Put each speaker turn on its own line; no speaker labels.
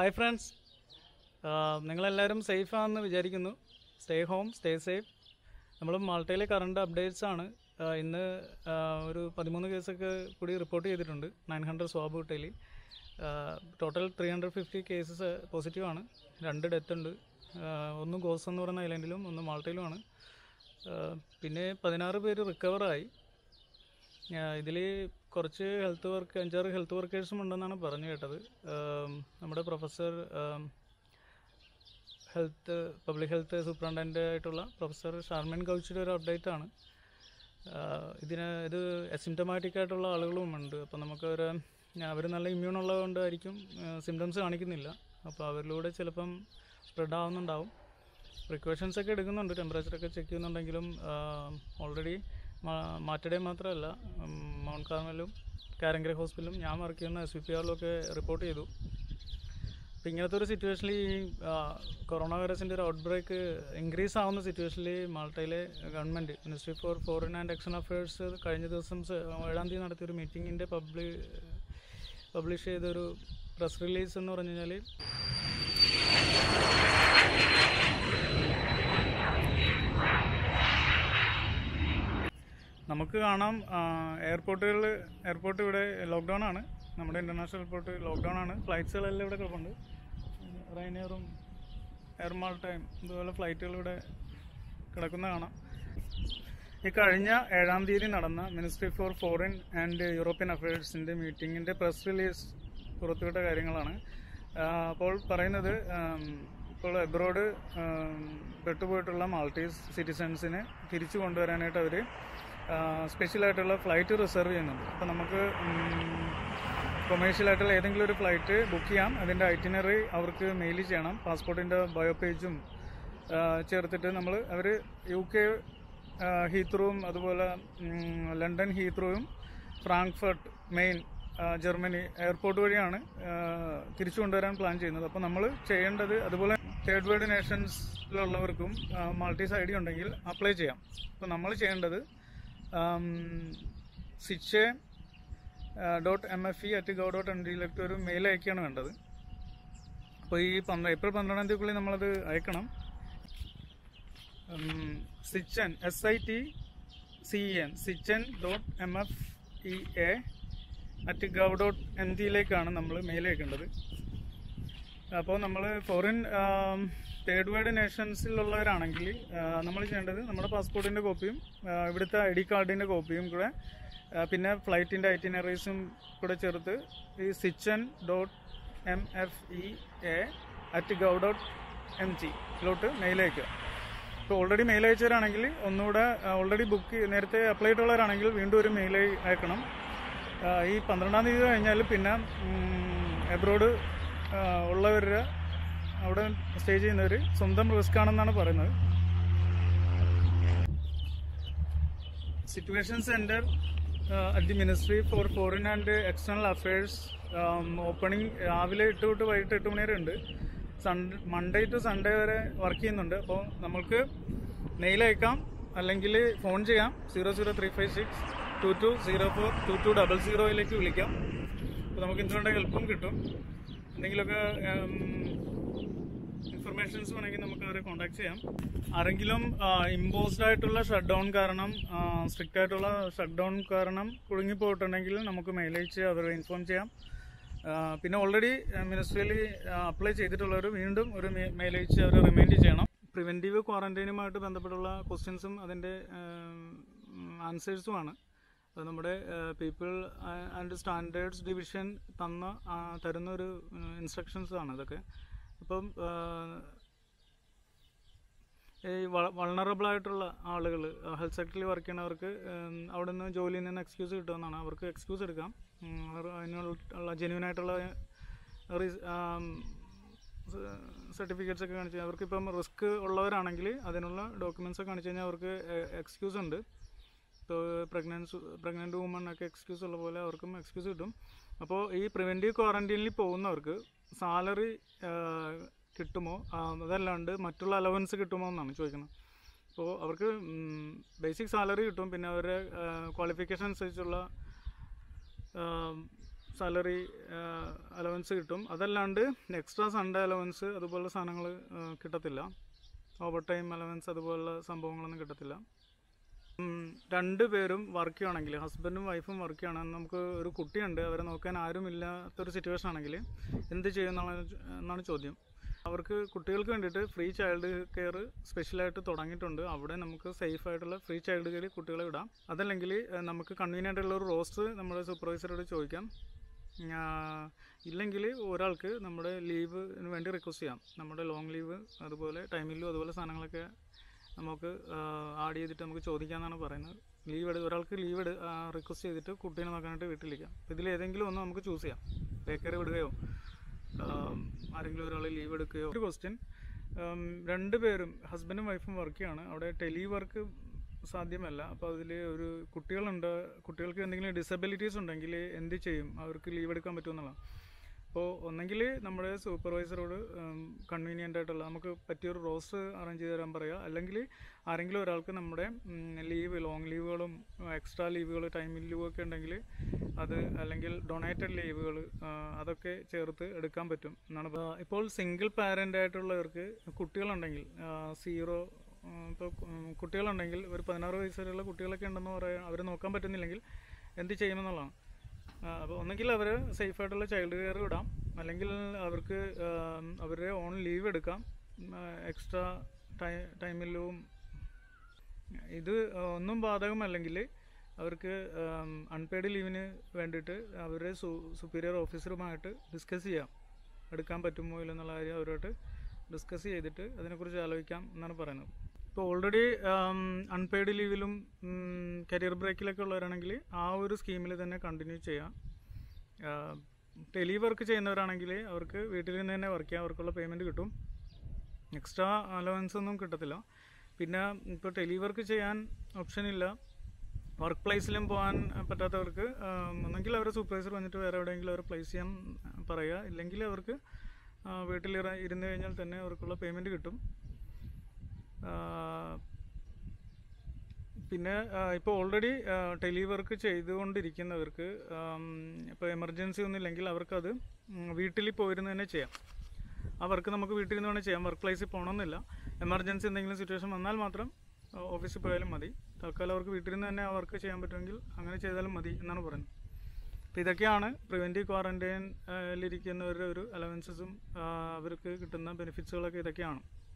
hi friends നിങ്ങളെല്ലാവരും സേഫാണെന്ന് വിചാരിക്കുന്നു stay home stay safe നമ്മൾ മാൾട്ടയിലെ കറണ്ട് അപ്ഡേറ്റ്സ് ആണ് ആ, ഇന്ന് ആ, ഒരു പതിമൂന്ന് കേസൊക്കെ കൂടി റിപ്പോർട്ട് ചെയ്തിട്ടുണ്ട് നയൻ ഹൺഡ്രഡ് സ്വാബ് കിട്ടയിൽ total three hundred fifty cases positive ആണ് രണ്ട് ഡെത്ത് ഉണ്ട് ആ, ഒന്ന് ഗോസ് എന്ന് പറയുന്ന ഐലൻഡിലും ഒന്ന് മാൾട്ടയിലുമാണ് ആ, പിന്നെ പതിനാറ് പേര് റിക്കവറായി ഇതിൽ കുറച്ച് ഹെൽത്ത് വർക്ക് അഞ്ചാറ് ഹെൽത്ത് വർക്കേഴ്സും ഉണ്ടെന്നാണ് പറഞ്ഞു കേട്ടത് ആം, നമ്മുടെ professor health public health superintendent ആയിട്ടുള്ള പ്രൊഫസർ ഷാർമിൻ കൗച്ചിയുടെ ഒരു അപ്ഡേറ്റ് ആണ് ആ, ഇതിന് ഇത് അസിംറ്റമാറ്റിക് ആയിട്ടുള്ള ആളുകളും ഉണ്ട് അപ്പോൾ നമുക്ക് ഒരു അവർ നല്ല ഇമ്മ്യൂൺ ഉള്ളതുകൊണ്ടായിരിക്കും സിംറ്റംസ് കാണിക്കുന്നില്ല അപ്പോൾ അവരിലൂടെ ചിലപ്പം സ്പ്രെഡ് ആവുന്നുണ്ടാവും പ്രിക്കോഷൻസ് ഒക്കെ എടുക്കുന്നുണ്ട് ടെമ്പറേച്ചറൊക്കെ ചെക്ക് ചെയ്യുന്നുണ്ടെങ്കിലും ഓൾറെഡി മാറ്റഡേ മാത്രമല്ല ഉം, മൗണ്ട് കാർമലും കാരങ്കര ഹോസ്പിറ്റലും ഞാൻ വർക്ക് ചെയ്യുന്ന എസ് വി പി ആറിലൊക്കെ റിപ്പോർട്ട് ചെയ്തു അപ്പോൾ ഇങ്ങനത്തെ ഒരു സിറ്റുവേഷനിൽ ഈ കൊറോണ വൈറസിൻ്റെ ഒരു ഔട്ട് ബ്രേക്ക് ഇൻക്രീസ് ആവുന്ന സിറ്റുവേഷനിൽ മാൾട്ടയിലെ government ministry for foreign and external affairs കഴിഞ്ഞ ദിവസം സ- ഏഴാം തീയതി നടത്തിയ ഒരു മീറ്റിങ്ങിൻ്റെ പബ്ലി പബ്ലിഷ് ചെയ്തൊരു പ്രസ് റിലീസ് എന്ന് പറഞ്ഞു കഴിഞ്ഞാൽ നമുക്ക് കാണാം എയർപോർട്ടുകളിൽ എയർപോർട്ട് ഇവിടെ ലോക്ക്ഡൗൺ ആണ് നമ്മുടെ ഇൻ്റർനാഷണൽ എയർപോർട്ട് ലോക്ക്ഡൗൺ ആണ് ഫ്ലൈറ്റ്സുകളെല്ലാം ഇവിടെ കിടപ്പുണ്ട് റൈനിയറും എയർ മാൾട്ടയും ഇതുപോലെ ഫ്ലൈറ്റുകൾ ഇവിടെ കിടക്കുന്ന കാണാം ഈ കഴിഞ്ഞ ഏഴാം തീയതി നടന്ന ministry for foreign and European അഫയേഴ്സിൻ്റെ മീറ്റിങ്ങിൻ്റെ പ്രസ് റിലീസ് പുറത്തുവിട്ട കാര്യങ്ങളാണ് ആ, അപ്പോൾ പറയുന്നത് ആം, ഇപ്പോൾ എബ്രോഡ് പെട്ടുപോയിട്ടുള്ള മാൾട്ടീസ് സിറ്റിസൺസിനെ തിരിച്ചു കൊണ്ടുവരാനായിട്ട് അവർ സ്പെഷ്യലായിട്ടുള്ള ഫ്ലൈറ്റ് റിസർവ് ചെയ്യുന്നുണ്ട് അപ്പോൾ നമുക്ക് കൊമേഴ്ഷ്യൽ ആയിട്ടുള്ള ഏതെങ്കിലും ഒരു ഫ്ലൈറ്റ് ബുക്ക് ചെയ്യാം അതിൻ്റെ ഐറ്റിനറി അവർക്ക് മെയിൽ ചെയ്യണം പാസ്പോർട്ടിൻ്റെ ബയോ പേജും ആ, ചേർത്തിട്ട് നമ്മൾ അവർ യു കെ ഹീത്രൂവും അതുപോലെ ഉം, ലണ്ടൻ ഹീത്രൂവും ഫ്രാങ്ക്ഫർട്ട് മെയിൻ ആ, ജർമ്മനി എയർപോർട്ട് വഴിയാണ് ആ, തിരിച്ചു കൊണ്ടുവരാൻ പ്ലാൻ ചെയ്യുന്നത് അപ്പോൾ നമ്മൾ ചെയ്യേണ്ടത് അതുപോലെ തേർഡ് വേൾഡ് നേഷൻസിലുള്ളവർക്കും മൾട്ടീസ് ഐ ഡി ഉണ്ടെങ്കിൽ അപ്ലൈ ചെയ്യാം അപ്പോൾ നമ്മൾ ചെയ്യേണ്ടത് സിച്ച് dot M F E at go dot N ഡിയിലേക്ക് ഒരു മെയിൽ അയക്കുകയാണ് വേണ്ടത് അപ്പോൾ ഈ പന്ത്ര ഏപ്രിൽ പന്ത്രണ്ടാം തീയതിക്കുള്ളിൽ നമ്മളത് അയക്കണം sitcen S I T C N sitcen dot M F E A at gov dot N ജിയിലേക്കാണ് നമ്മൾ മെയിൽ അയക്കേണ്ടത് അപ്പോൾ നമ്മൾ ഫോറിൻ തേർഡ് വേൾഡ് നേഷൻസിലുള്ളവരാണെങ്കിൽ നമ്മൾ ചെയ്യേണ്ടത് നമ്മുടെ പാസ്പോർട്ടിൻ്റെ കോപ്പിയും ആ, ഇവിടുത്തെ ഐ ഡി കാർഡിൻ്റെ കോപ്പിയും കൂടെ ആ, പിന്നെ ഫ്ലൈറ്റിൻ്റെ ഐറ്റിനറീസും കൂടെ ചേർത്ത് ഈ sitcen dot M F E A at gov dot M ജിയിലോട്ട് മെയിൽ അയക്കുക ഇപ്പോൾ ഓൾറെഡി മെയിൽ അയച്ചവരാണെങ്കിൽ ഒന്നുകൂടെ ഓൾറെഡി ബുക്ക് നേരത്തെ അപ്ലൈ ചെയ്തിട്ടുള്ളവരാണെങ്കിൽ വീണ്ടും ഒരു മെയിൽ അയക്കണം ആ, ഈ പന്ത്രണ്ടാം തീയതി കഴിഞ്ഞാൽ പിന്നെ എബ്രോഡ് ഉള്ളവരുടെ അവിടെ സ്റ്റേ ചെയ്യുന്നവർ സ്വന്തം റിസ്ക് ആണെന്നാണ് പറയുന്നത് situation centre at the ministry for foreign and external affairs opening രാവിലെ എട്ട് തൊട്ട് വൈകിട്ട് എട്ട് മണി വരെ ഉണ്ട് സൺഡേ മൺഡേ ടു സൺഡേ വരെ വർക്ക് ചെയ്യുന്നുണ്ട് അപ്പോൾ നമ്മൾക്ക് മെയിൽ അയക്കാം അല്ലെങ്കിൽ ഫോൺ ചെയ്യാം zero zero three five six two two zero four two two double സീറോയിലേക്ക് വിളിക്കാം അപ്പോൾ നമുക്ക് ഇതിനുള്ള ഹെൽപ്പും കിട്ടും എന്തെങ്കിലുമൊക്കെ ഇൻഫർമേഷൻസ് വേണമെങ്കിൽ നമുക്ക് അവരെ കോൺടാക്ട് ചെയ്യാം ആരെങ്കിലും ഇമ്പോസ്ഡ് ആയിട്ടുള്ള ഷട്ട് ഡൗൺ കാരണം സ്ട്രിക്റ്റ് ആയിട്ടുള്ള ഷട്ട് ഡൗൺ കാരണം കുടുങ്ങിപ്പോയിട്ടുണ്ടെങ്കിൽ നമുക്ക് മെയിൽ അയച്ച് അവരെ ഇൻഫോം ചെയ്യാം ആ, പിന്നെ ഓൾറെഡി മിനിസ്ട്രിയിൽ അപ്ലൈ ചെയ്തിട്ടുള്ളവർ വീണ്ടും ഒരു മെയിൽ അയച്ച് അവരെ റിമൈൻഡ് ചെയ്യണം പ്രിവെൻറ്റീവ് ക്വാറന്റൈനുമായിട്ട് ബന്ധപ്പെട്ടുള്ള ക്വസ്റ്റ്യൻസും അതിൻ്റെ ആൻസേഴ്സുമാണ് അത് നമ്മുടെ പീപ്പിൾ ആൻഡ് സ്റ്റാൻഡേർഡ്സ് ഡിവിഷൻ തന്ന ആ, തരുന്ന ഒരു ഇൻസ്ട്രക്ഷൻസ് ആണ് ഇതൊക്കെ അപ്പം ആ, ഈ വൾണറബിൾ ആയിട്ടുള്ള ആളുകൾ ഹെൽത്ത് സെക്ടറിൽ വർക്ക് ചെയ്യുന്നവർക്ക് ഉം, അവിടെ നിന്ന് ജോലിയിൽ നിന്ന് എക്സ്ക്യൂസ് കിട്ടുമെന്നാണ് അവർക്ക് എക്സ്ക്യൂസ് എടുക്കാം ഉം, അവർ അതിനുള്ള ജെന്യൂൻ ആയിട്ടുള്ള സർട്ടിഫിക്കറ്റ്സ് ഒക്കെ കാണിച്ച് അവർക്ക് ഇപ്പം റിസ്ക് ഉള്ളവരാണെങ്കിൽ അതിനുള്ള ഡോക്യുമെൻറ്റ്സ് ഒക്കെ കാണിച്ചു കഴിഞ്ഞാൽ അവർക്ക് എക്സ്ക്യൂസ് ഉണ്ട് ഇപ്പോൾ പ്രഗ്നൻസ് പ്രഗ്നൻറ്റ് വുമൺ ഒക്കെ എക്സ്ക്യൂസ് ഉള്ള പോലെ അവർക്കും എക്സ്ക്യൂസ് കിട്ടും അപ്പോൾ ഈ പ്രിവെൻറ്റീവ് ക്വാറന്റൈനിൽ പോകുന്നവർക്ക് സാലറി കിട്ടുമോ ആ, അതല്ലാണ്ട് മറ്റുള്ള അലവൻസ് കിട്ടുമോ എന്നാണ് ചോദിക്കുന്നത് അപ്പോൾ അവർക്ക് ബേസിക് സാലറി കിട്ടും പിന്നെ അവരുടെ ക്വാളിഫിക്കേഷൻ അനുസരിച്ചുള്ള സാലറി അലവൻസ് കിട്ടും അതല്ലാണ്ട് എക്സ്ട്രാ സൺഡേ അലവൻസ് അതുപോലുള്ള സാധനങ്ങൾ കിട്ടത്തില്ല ഓവർ ടൈം അലവൻസ് അതുപോലുള്ള സംഭവങ്ങളൊന്നും കിട്ടത്തില്ല ഉം, രണ്ടുപേരും വർക്ക് ചെയ്യുകയാണെങ്കിൽ ഹസ്ബൻഡും വൈഫും വർക്ക് ചെയ്യണമെന്ന് നമുക്ക് ഒരു കുട്ടിയുണ്ട് അവരെ നോക്കാൻ ആരും ഇല്ലാത്തൊരു സിറ്റുവേഷൻ ആണെങ്കിൽ എന്ത് ചെയ്യുമെന്നാണ് എന്നാണ് ചോദ്യം അവർക്ക് കുട്ടികൾക്ക് വേണ്ടിയിട്ട് ഫ്രീ ചൈൽഡ് കെയർ സ്പെഷ്യലായിട്ട് തുടങ്ങിയിട്ടുണ്ട് അവിടെ നമുക്ക് സേഫ് ആയിട്ടുള്ള ഫ്രീ ചൈൽഡ് കെയർ കുട്ടികളെ വിടാം അതല്ലെങ്കിൽ ഏഹ്, നമുക്ക് കൺവീനിയൻ്റ് ആയിട്ടുള്ള ഒരു റോസ്റ്റർ നമ്മുടെ സൂപ്പർവൈസറോട് ചോദിക്കാം ആ, ഇല്ലെങ്കിൽ ഒരാൾക്ക് നമ്മുടെ ലീവിന് വേണ്ടി റിക്വസ്റ്റ് ചെയ്യാം നമ്മുടെ ലോങ് ലീവ് അതുപോലെ ടൈമിലും അതുപോലെ സാധനങ്ങളൊക്കെ നമുക്ക് ആഡ് ചെയ്തിട്ട് നമുക്ക് ചോദിക്കാമെന്നാണ് പറയുന്നത് ലീവ് എടു ഒരാൾക്ക് ലീവ് എടു റിക്വസ്റ്റ് ചെയ്തിട്ട് കുട്ടീനെ നോക്കാനായിട്ട് വീട്ടിലിരിക്കാം ഇതിൽ ഏതെങ്കിലും ഒന്ന് നമുക്ക് ചൂസ് ചെയ്യാം ബേക്കറി വിടുകയോ ആം, ആരെങ്കിലും ഒരാൾ ലീവ് എടുക്കുകയോ ഒരു ക്വസ്റ്റ്യൻ രണ്ടുപേരും ഹസ്ബൻഡും വൈഫും വർക്ക് ചെയ്യാണ് അവിടെ ടെലി വർക്ക് സാധ്യമല്ല അപ്പോൾ അതിൽ ഒരു കുട്ടികളുണ്ട് കുട്ടികൾക്ക് എന്തെങ്കിലും ഡിസബിലിറ്റീസ് ഉണ്ടെങ്കിൽ എന്ത് ചെയ്യും അവർക്ക് ലീവ് എടുക്കാൻ പറ്റുമെന്നുള്ളതാണ് അപ്പോൾ ഒന്നെങ്കിൽ നമ്മുടെ സൂപ്പർവൈസറോട് കൺവീനിയൻ്റ് ആയിട്ടുള്ള നമുക്ക് പറ്റിയൊരു റോസ് അറേഞ്ച് ചെയ്ത് തരാൻ പറയുക അല്ലെങ്കിൽ ആരെങ്കിലും ഒരാൾക്ക് നമ്മുടെ ലീവ് ലോങ് ലീവുകളും എക്സ്ട്രാ ലീവുകൾ ടൈം ലീവൊക്കെ ഉണ്ടെങ്കിൽ അത് അല്ലെങ്കിൽ ഡൊണേറ്റഡ് ലീവുകൾ അതൊക്കെ ചേർത്ത് എടുക്കാൻ പറ്റും എന്നാണ് പ- ഇപ്പോൾ സിംഗിൾ പാരൻ്റ് ആയിട്ടുള്ളവർക്ക് കുട്ടികളുണ്ടെങ്കിൽ സീറോ ഇപ്പോൾ കുട്ടികളുണ്ടെങ്കിൽ ഒരു പതിനാറ് വയസ്സുവരെയുള്ള കുട്ടികളൊക്കെ ഉണ്ടെന്ന് പറയാൻ അവർ നോക്കാൻ പറ്റുന്നില്ലെങ്കിൽ എന്ത് ചെയ്യുമെന്നുള്ളതാണ് അപ്പോൾ ഒന്നെങ്കിൽ അവർ സേഫായിട്ടുള്ള ചൈൽഡ് കെയർ വിടാം അല്ലെങ്കിൽ അവർക്ക് ആം, അവരുടെ ഓൺ ലീവ് എടുക്കാം എക്സ്ട്രാ ടൈ ടൈമിലും ഇത് ഒന്നും ബാധകമല്ലെങ്കിൽ അവർക്ക് അൺപെയ്ഡ് ലീവിന് വേണ്ടിയിട്ട് അവരുടെ സു സുപ്പീരിയർ ഓഫീസറുമായിട്ട് ഡിസ്കസ് ചെയ്യാം എടുക്കാൻ പറ്റുമോ ഇല്ലെന്നുള്ള കാര്യം അവരുമായിട്ട് ഡിസ്കസ് ചെയ്തിട്ട് അതിനെക്കുറിച്ച് ആലോചിക്കാം എന്നാണ് പറയുന്നത് ഇപ്പോൾ ഓൾറെഡി അൺപെയ്ഡ് ലീവിലും കരിയർ ബ്രേക്കിലൊക്കെ ഉള്ളവരാണെങ്കിൽ ആ ഒരു സ്കീമിൽ തന്നെ കണ്ടിന്യൂ ചെയ്യാം ടെലി വർക്ക് ചെയ്യുന്നവരാണെങ്കിൽ അവർക്ക് വീട്ടിൽ നിന്ന് തന്നെ വർക്ക് ചെയ്യാം അവർക്കുള്ള പേയ്മെൻറ്റ് കിട്ടും എക്സ്ട്രാ അലവൻസ് ഒന്നും കിട്ടത്തില്ല പിന്നെ ഇപ്പോൾ ടെലി വർക്ക് ചെയ്യാൻ ഓപ്ഷൻ ഇല്ല വർക്ക് പ്ലേസിലും പോകാൻ പറ്റാത്തവർക്ക് ആം, ഒന്നെങ്കിൽ അവരുടെ സൂപ്പർവൈസർ വന്നിട്ട് വേറെ എവിടെയെങ്കിലും അവർ പ്ലേസ് ചെയ്യാൻ പറയുക ഇല്ലെങ്കിൽ അവർക്ക് ആ, വീട്ടിൽ ഇറ- ഇരുന്ന് കഴിഞ്ഞാൽ തന്നെ അവർക്കുള്ള പേയ്മെൻറ്റ് കിട്ടും ആ, പിന്നെ ഇപ്പോൾ ഓൾറെഡി ടെലി വർക്ക് ചെയ്തുകൊണ്ടിരിക്കുന്നവർക്ക് ഇപ്പോൾ എമർജൻസി ഒന്നും ഇല്ലെങ്കിൽ അവർക്കത് ഉം, വീട്ടിൽ പോയിരുന്ന് തന്നെ ചെയ്യാം ആ വർക്ക് നമുക്ക് വീട്ടിൽ നിന്ന് വേണേൽ ചെയ്യാം വർക്ക് പ്ലേസിൽ പോകണമെന്നില്ല എമർജൻസി എന്തെങ്കിലും സിറ്റുവേഷൻ വന്നാൽ മാത്രം ഓഫീസിൽ പോയാലും മതി തൽക്കാലം അവർക്ക് വീട്ടിൽ നിന്ന് തന്നെ ആ വർക്ക് ചെയ്യാൻ പറ്റുമെങ്കിൽ അങ്ങനെ ചെയ്താലും മതി എന്നാണ് പറയുന്നത് അപ്പോൾ ഇതൊക്കെയാണ് പ്രിവെൻറ്റീവ് ക്വാറൻറ്റൈനിലിരിക്കുന്നവരുടെ ഒരു അലവൻസസും അവർക്ക് കിട്ടുന്ന ബെനിഫിറ്റ്സുകളൊക്കെ ഇതൊക്കെയാണ്